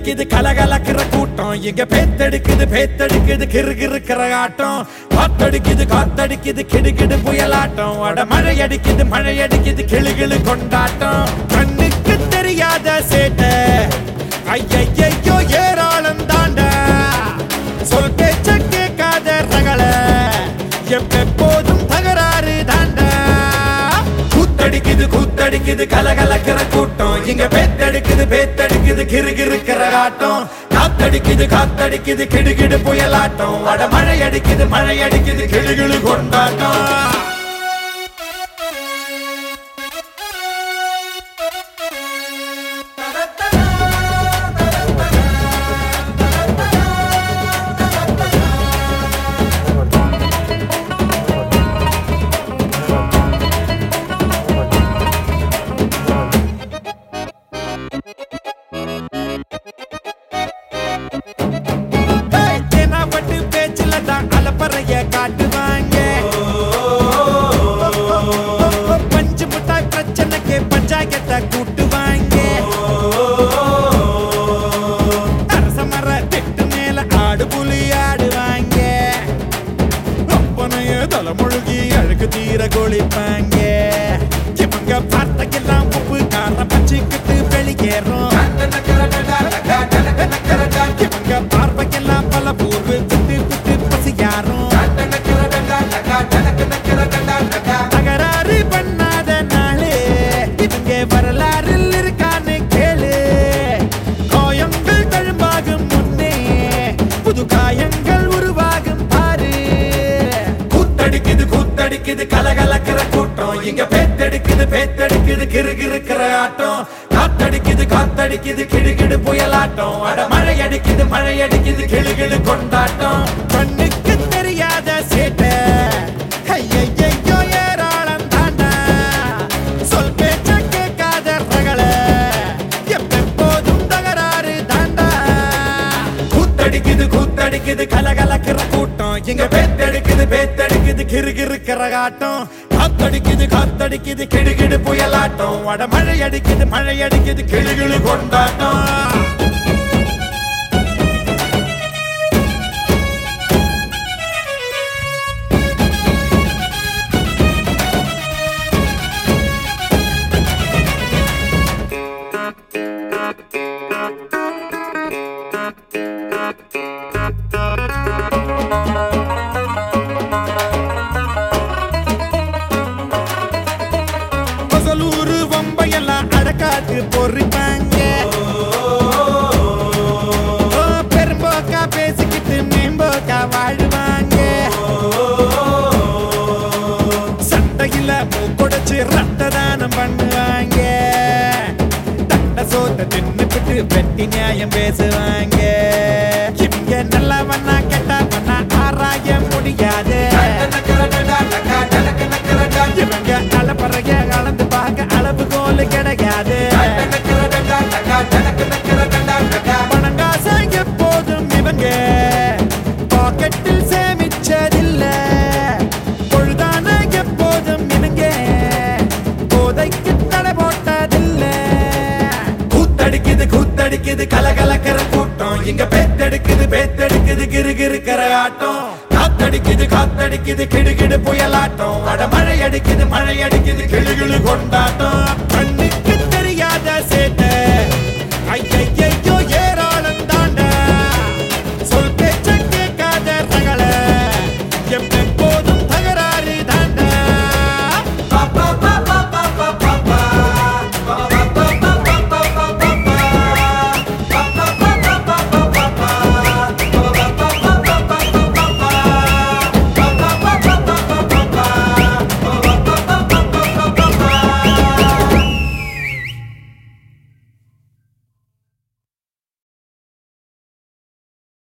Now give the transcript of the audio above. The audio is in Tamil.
கூத்தடிக்குது கலகலக்கிற கூட்டம் இங்க பேத்தடிக்குது பேத்தடிக்குது கிறு கிறுக்கிற ஆட்டம் காத்தடிக்குது காத்தடிக்குது கிடுகிடு புயலாட்டம் அட மழை அடிக்குது மழை அடிக்குது கிளு கிளு கொண்டாட்டம் கண்ணுக்கு தெரியாத சேட்டை ஐயையோ ஏராளம் தாண்டா சொல் பேச்ச கேட்காத ரகள எப்போதும் தகராறு தாண்டா கூத்தடிக்குது கூத்தடிக்குது கலகலக்கிற கூட்டம் இங்க பேத்தடிக்குது பேத்தடிக்குது கிறு கிறுக்கிற ஆட்டம் காத்தடிக்குது காத்தடிக்குது கிடுகிடு புயலாட்டம் அட மழை அடிக்குது மழை அடிக்குது கிளுகிளு கொண்டாட்டம் பட்டு பேச்சுல தான் அலப்பறைய காட்டுவாங்க பஞ்சு முட்டாய் பிரச்சனைக்கு பஞ்சாயத்தை கூட்டுவாங்க அரச மர திட்டு மேல ஆடு புலி ஆடுவாங்க அப்பனைய தலைமுழுகி அழுக்கு தீர கொளிப்பாங்க இவங்க வார்த்தைக்கெல்லாம் உப்பு காரம் பச்சிக்கிட்டு வெளியேறும் இவங்க பார்வைக்கெல்லாம் பல பூர்வு விட்டு விட்டு பசியாரும் தகராறு பண்ணாத நாளே இவங்க வரலாறில் இருக்கான்னு கேளு காயங்கள் தழும்பாகும் முன்னே புது காயங்கள் உருவாகும் பாரு கூத்தடிக்குது கூத்தடிக்குது கலகலக்கிற கூட்டம் இங்க பேத்தடிக்குது பேத்தடிக்குது கிறு கிறுக்கிற ஆட்டம் காத்தடிக்குது காத்தடிக்குது கிடுகிடு புயலாட்டம் அட மழை அடிக்குது மழை அடிக்குது கிளுகிளு கொண்டாட்டம் கண்ணுக்கு தெரியாத சேட்டை ஐயையோ ஏராளம் தாண்டா சொல் பேச்ச கேட்காத ரகள எப்போதும் தகராறு தாண்டா கூத்தடிக்குது கூத்தடிக்குது கலகலக்கிற கூட்டம் இங்க பேத்தடிக்குது பேத்தடிக்குது கிறு கிறுக்கிற ஆட்டம் காத்தடிக்குது காத்தடிக்குது கிடுகிடு புயலாட்டம் அட மழை அடிக்குது மழை அடிக்குது கிளுகிளு கொண்டாட்டம் பசலூரு வம்பையெல்லாம் அடக்காத்து பொறிப்பாங்க ஓ, பெரும்போக்கா பேசிக்கிட்டு மேம்போக்கா வாழுவாங்க சண்டையில மூக்குடைச்சு ரத்த தானம் பண்ணுவாங்க தண்ட சோத்த தின்னுபிட்டு வெட்டி நியாயம் பேசுவாங்க இவங்க நல்லவனா கெட்டவனா ஆராய முடியாது இவங்க அளப்பறைய அளந்து பார்க்க அளவுகோல் கிடையாது பணங்காசை எப்போதும் இவங்க பாக்கெட்டில் சேமிச்சதில்ல பொழுதான எப்போதும் இவங்க போதைக்கு தடை போட்டதில்ல கூத்தடிக்குது கூத்தடிக்குது கலகலக்கிற கூட்டம் இங்க பேத்தடிக்குது பேத்தடிக்குது கிறு கிறுக்கிற ஆட்டம் காத்தடிக்குது காத்தடிக்குது கிடுகிடு புயலாட்டம் அட மழை அடிக்குது மழை அடிக்குது கிளுகிளு கொண்டாட்டம் கண்ணுக்கு தெரியாத சேட்டை ஐய